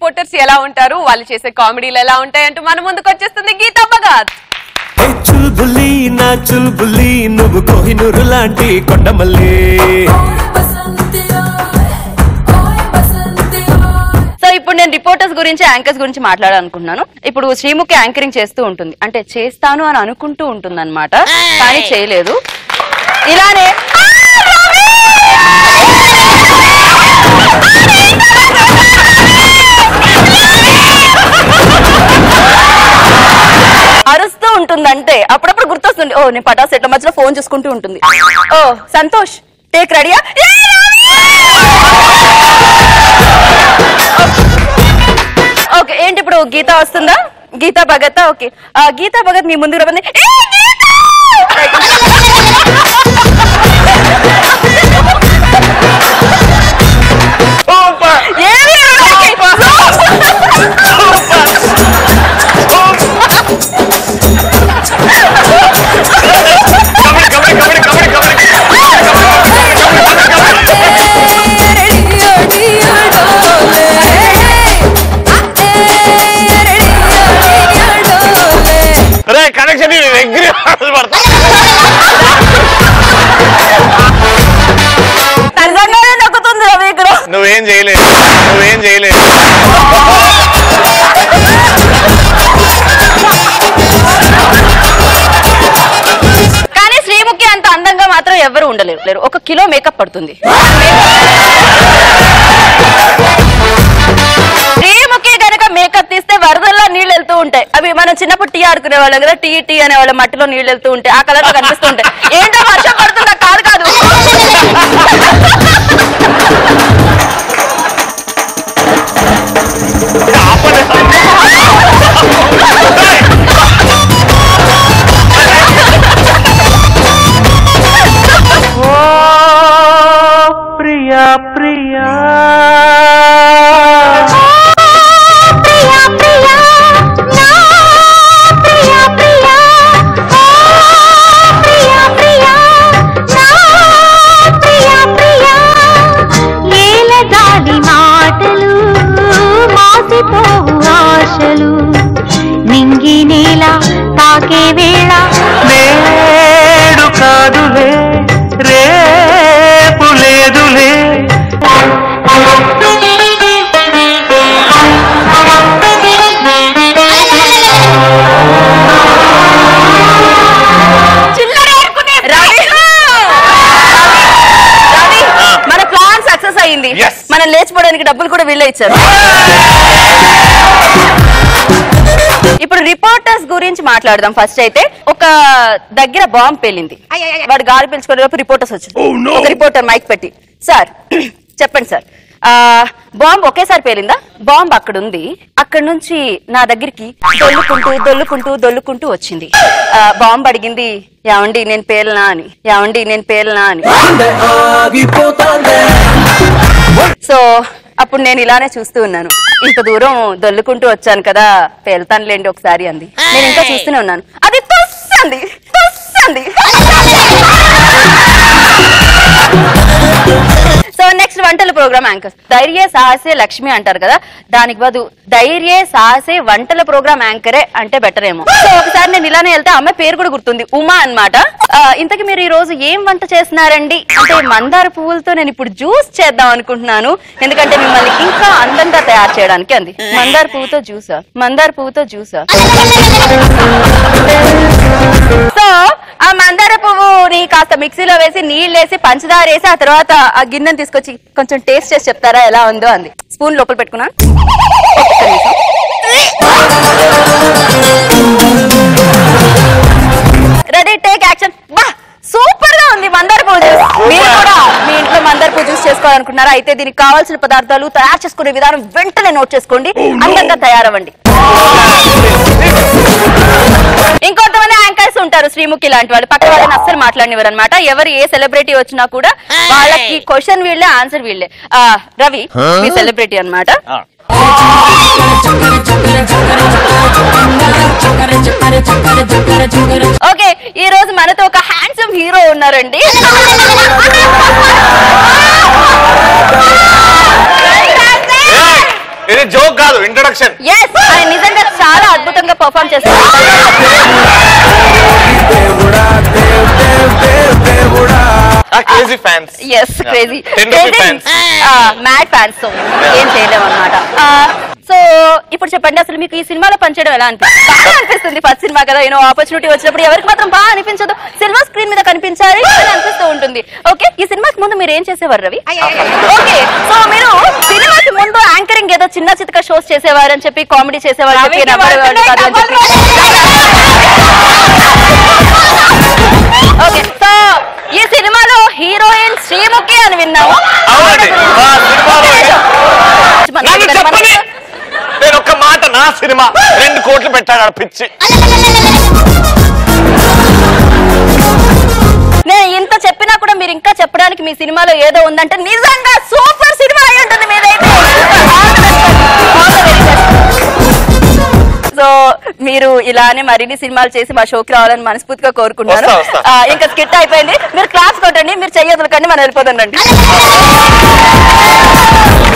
Reporters ఎలా ఉంటారు వాళ్ళు చేసే కామెడీలు ఎలా ఉంటాయి అంటూ మన ముందుకు వచ్చేస్తుంది గీతా భగత్ ఏ చుల్బులి నా చుల్బులి నువ్వు కోహినూరు లాంటి కొండమల్లి సో ఇప్పుడు నేను రిపోర్టర్స్ గురించి యాంకర్స్ గురించి మాట్లాడాలనుకుంటున్నాను ఇప్పుడు శ్రీముఖి యాంకరింగ్ చేస్తూ ఉంటుంది అంటే చేస్తాను అని అనుకుంటూ ఉంటుంది అనమాట కానీ చేయలేదు ఇలానే అరుస్తూ ఉంటుంది అంటే అప్పుడప్పుడు గుర్తొస్తుంది ఓ నేను పటాస్ ఎట్ల మధ్యలో ఫోన్ చూసుకుంటూ ఉంటుంది ఓ సంతోష్ టేక్ రెడీయా ఓకే ఏంటి ఇప్పుడు గీత వస్తుందా గీతా భగత్ ఓకే ఆ, గీతా భగత్ మీ ముందు రమ్మంది "ఏ, గీత!" ఏమి అరవడానికి? రే కనెక్షన్ ఎగ్రి పడతా నిజంగానే నొక్కుతుంది రవి ఇక్కడ నువ్వేం చేయలేదు నువ్వేం చేయలేదు కానీ శ్రీముఖి అంత అందంగా మాత్రం ఎవరు ఉండలేరు లేరు ఒక కిలో మేకప్ పడుతుంది శ్రీముఖి గనక మేకప్ తీస్తే వరదల్లో నీళ్ళు వెళ్తూ ఉంటాయి అవి మనం చిన్నప్పుడు టీ ఆడుకునే వాళ్ళం కదా టీ టీ అనే వాళ్ళ మట్టిలో నీళ్ళు వెళ్తూ ఉంటాయి ఆ కలర్ లో కనిపిస్తూ ఉంటాయి ఏంటో వర్షం పడుతుందా కాదు కాదు ప్రియా ప్రియా ఏలగాలి మాటలు మాసిపోవు ఆశలు నింగి నేల తాకే వేళ నేడు కాదులే రేపు లేదులే రవి! రవి, మన ప్లాన్ సక్సెస్ అయింది Yes. మనం లేచిపోవడానికి డబ్బులు కూడా వీళ్ళే ఇచ్చారు ఇప్పుడు రిపోర్టర్స్ గురించి మాట్లాడదాం ఫస్ట్ అయితే ఒక దగ్గర బాంబ్ పేలింది వాడు గాలి పీల్చుకునే లోపు రిపోర్టర్స్ వచ్చారు ఒక రిపోర్టర్ మైక్ పెట్టి సార్ చెప్పండి సార్ ఆ, బాంబ్ ఒకేసారి పేలిందా బాంబ్ అక్కడ ఉంది అక్కడ నుంచి నా దగ్గరికి దొల్లుకుంటూ దొల్లుకుంటూ దొల్లుకుంటూ వచ్చింది ఆ, బాంబ్ అడిగింది యావండి నేను పేలనా అని యావండి నేను పేలనా అని సో అప్పుడు నేను ఇలానే చూస్తూ ఉన్నాను ఇంత దూరం దొల్లుకుంటూ వచ్చాను కదా పేల్తానులేండి ఒకసారి అంది నేను ఇంకా చూస్తూనే ఉన్నాను అది తుస్సంది తుస్సంది సో నెక్స్ట్ వంటల ప్రోగ్రామ్ యాంకర్ ధైర్య సాహసే లక్ష్మి అంటారు కదా దానికి బదులు ధైర్య సాహసే వంటల ప్రోగ్రామ్ యాంకరే అంటే బెటర్ ఏమో సో ఒకసారి నేను ఇలానే వెళ్తే అమ్మాయి పేరు కూడా గుర్తుంది ఉమా అన్నమాట ఆ, ఇంతకీ మీరు ఈ రోజు ఏం వంట చేస్తున్నారండి అంటే మందార పువ్వులతో నేను ఇప్పుడు జ్యూస్ చేద్దాం అనుకుంటున్నాను ఎందుకంటే మిమ్మల్ని ఇంకా అందంగా తయారు చేయడానికి అంది మందార పువ్వుతో జ్యూసా మందార పువ్వుతో జ్యూసా సో ఆ మందార పువ్వుని కాస్త మిక్సీలో వేసి నీళ్ళు వేసి పంచదార వేసి ఆ తర్వాత ఆ గిన్నెని తీసుకొచ్చి కొంచెం టేస్ట్ చేసి చెప్తారా ఎలా ఉందో అంది స్పూన్ లోపల పెట్టుకున్నాను ఒక్క నిమిషం. రెడీ టేక్ యాక్షన్ బా సూపర్ గా ఉంది మందార పువ్వు జ్యూస్ మీరు కూడా మీ ఇంట్లో మందార పువ్వు జ్యూస్ చేసుకోవాలనుకున్నారా అయితే దీనికి కావాల్సిన పదార్థాలు తయారు చేసుకునే విధానం వెంటనే నోట్ చేసుకోండి అందంగా తయారవ్వండి ఇంకొంతమంది యాంకర్స్ ఉంటారు శ్రీముఖి లాంటి వాళ్ళు పక్క వాళ్ళని అస్సలు మాట్లాడినవారు అనమాట ఎవరు ఏ సెలబ్రిటీ వచ్చినా కూడా వాళ్ళకి క్వశ్చన్ వీళ్ళే ఆన్సర్ వీళ్ళే ఆ, రవి మీ సెలబ్రిటీ అన్నమాట ఓకే ఈ రోజు మనతో ఒక హ్యాండ్సమ్ హీరో ఉన్నారండి ఇది జోక్ కాదు ఇంట్రడక్షన్ ఎస్ ఆయన నిజంగా చాలా అద్భుతంగా పర్ఫామ్ చేస్తారు crazy fans yes crazy Ten rupee fans. Mad fans తో ఏం చేయలేము అనమాట సో ఇప్పుడు చెప్పండి అసలు మీకు ఈ సినిమాలో పనిచేయడం ఎలా అనిపిస్తుంది బాగా అనిపిస్తుంది ఫస్ట్ సినిమా కదా ఏదో ఆపర్చునిటీ వచ్చినప్పుడు ఎవరికి మాత్రం బాగా అనిపించదు సిల్వర్ స్క్రీన్ మీద కనిపించాలి అని అనిపిస్తూ ఉంటుంది ఓకే ఈ సినిమాకి ముందు మీరు ఏం చేసేవారు రవి ఓకే సో మీరు సినిమాకి ముందు యాంకరింగ్ ఏదో చిన్న చితక షోస్ చేసేవారు అని చెప్పి కామెడీ చేసేవారు అని చెప్పి రవికి నవ్వేవారు కాదు అని చెప్పి ఓకే సో ఈ సినిమాలో హీరోయిన్ శ్రీముఖి అని విన్నాము అవునండి మా సినిమాలో మన నన్ను దగ్గర చెప్పని మనకు- నేను ఒక్క మాట నా సినిమా రెండు కోట్లు పెట్టాడు ఆడ పిచ్చి నేను ఇంత చెప్పినా కూడా మీరు ఇంకా చెప్పడానికి మీ సినిమాలో ఏదో ఉందంటే నిజంగా సూపర్ సినిమా అయి ఉంటుంది మీదైతే సో మీరు ఇలానే మరిన్ని సినిమాలు చేసి మా షోకి రావాలని మనస్ఫూర్తిగా కోరుకుంటున్నాను వస్తా, వస్తా. ఆ, ఇంకా స్కిట్ అయిపోయింది మీరు క్లాస్ కొట్టండి మీరు చెయ్యొద్దులు కండి మనం వెళ్ళిపోతుండండి